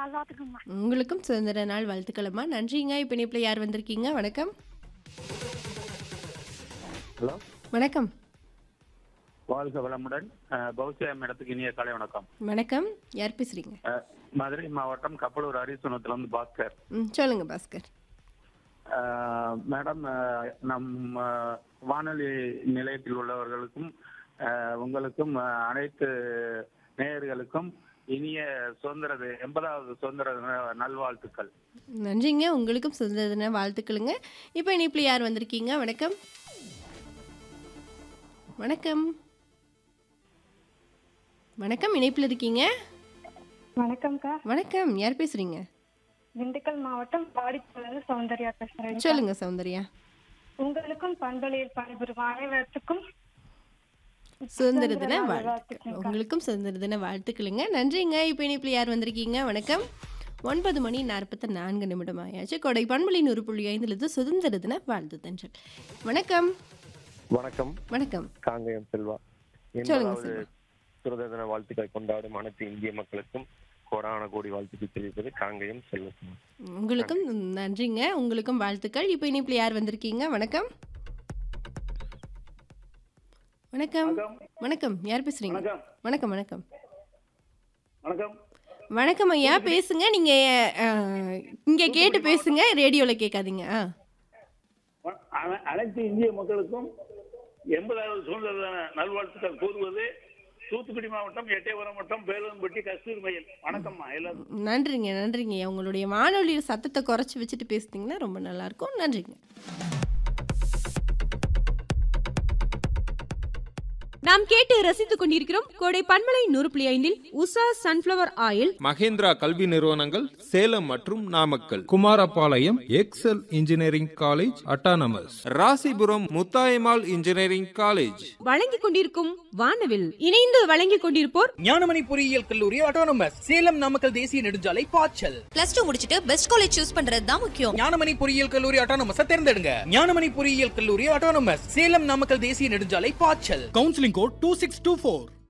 நல்வாழ்த்துக்கம்மா உங்களுக்கும் சுதந்திர நாள் வாழ்த்துக்களம்மா நன்றிங்க இப்போ இணைப்பில் யார் வந்திருக்கீங்க வணக்கம் ஹலோ வணக்கம் வாழ்க வளமுடன் அஹ், பௌசியா மேடத்துக்கு இனிய காலை வணக்கம் வணக்கம் யார் பேசுறீங்க அஹ், மதுரை மாவட்டம் கப்பலூர் அரிசுனத்துல இருந்து பாஸ்கர் ம் சொல்லுங்க பாஸ்கர் அஹ், மேடம் அஹ், நம் அஹ், வானொலி நிலையத்தில் உள்ளவர்களுக்கும் அஹ், உங்களுக்கும் அஹ், அனைத்து நேயர்களுக்கும் இனிய சுதந்திர தி- எண்பதாவது சுதந்திர தின நல்வாழ்த்துக்கள் நன்றிங்க உங்களுக்கும் சுதந்திர தின வாழ்த்துக்களுங்க இப்போ இணைப்பில் யார் வந்திருக்கீங்க வணக்கம் வணக்கம் வணக்கம் இணைப்பில் இருக்கீங்க வணக்கம்க்கா வணக்கம் யார் பேசுறீங்க திண்டுக்கல் மாவட்டம் பாடிப்பள்ளி சௌந்தர்யா பேசுறேன் சொல்லுங்க சௌந்தர்யா உங்களுக்கும் பண்பலையில் பணிபுரியும் அனைவருக்கும் சுதந்திர தின நாள் வாழ்த்துக்கள் வாழ்த்துக்கள். உங்களுக்கும் சுதந்திர தின வாழ்த்துக்களுங்க நன்றிங்க இப்போ இணைப்பில் யார் வந்திருக்கீங்க வணக்கம் ஒன்பது மணி நாற்பத்தி நான்கு நிமிடம் ஆயாச்சு கொடை பண்புலி நூறு புள்ளி ஐந்துலது சுதந்திர தின வாழ்த்து தென்றல் வணக்கம் வணக்கம் வணக்கம் காங்கயம் செல்வா சொல்லுங்க எண்பதாவது செல்வா. சுதந்திர தின வாழ்த்துக்களை கொண்டாடும் அனைத்து இந்திய மக்களுக்கும் கோடான கோடி வாழ்த்துக்கள் தெரிவிப்பது காங்கயம் செல்வகுமார் உங்களுக்கும் நன்றிங்க உங்களுக்கும் வாழ்த்துக்கள் இப்போ இணைப்பில் யார் வந்திருக்கீங்க வணக்கம் வணக்கம் வணக்கம் யார் பேசுறீங்க வணக்கம் வணக்கம் வணக்கம் வணக்கம் ஐயா பேசுங்க நீங்க அஹ், இங்க கேட்டு பேசுங்க ரேடியோல கேட்காதீங்க ஆ வ- அன- அனைத்து இந்திய மக்களுக்கும் எண்பதாவது சுதந்திர தின நல்வாழ்த்துக்கள் கூறுவது தூத்துக்குடி மாவட்டம் எட்டயபுரம் வட்டம் பேருந்தம்பட்டி கஸ்தூரி மையம் வணக்கம்மா எல்லாருக்கும் நன்றிங்க நன்றிங்க உங்களுடைய வானொலி சத்தத்தை குறைச்சி வச்சுட்டு பேசுனீங்கன்னா ரொம்ப நல்லா இருக்கும் நன்றிங்க நாம் கேட்டு ரசித்துக் கொண்டிருக்கிறோம் கோடை பன்மலை நூறு புள்ளி ஐந்தில் உஷா சன்ஃபிளவர் ஆயில் மகேந்திரா கல்வி நிறுவனங்கள் சேலம் மற்றும் Namakkal Kumarapalayam Excel engineering college autonomous Rasipuram Muthayammal engineering college வழங்கிக் கொண்டிருக்கும் வானவில் இணைந்து வழங்கிக் கொண்டிருப்போர் ஞானமணி பொறியியல் கல்லூரி ஆட்டோனமஸ் சேலம் நாமக்கல் தேசிய நெடுஞ்சாலை பாய்ச்சல் பிளஸ் டூ முடிச்சிட்டு பெஸ்ட் காலேஜ் சூஸ் பண்றது தான் முக்கியம் ஞானமணி பொறியியல் கல்லூரி ஆட்டோனமஸ் தேர்ந்தெடுங்க ஞானமணி பொறியியல் கல்லூரி ஆட்டோனமஸ் சேலம் நாமக்கல் தேசிய நெடுஞ்சாலை பாய்ச்சல் counselling code two six two four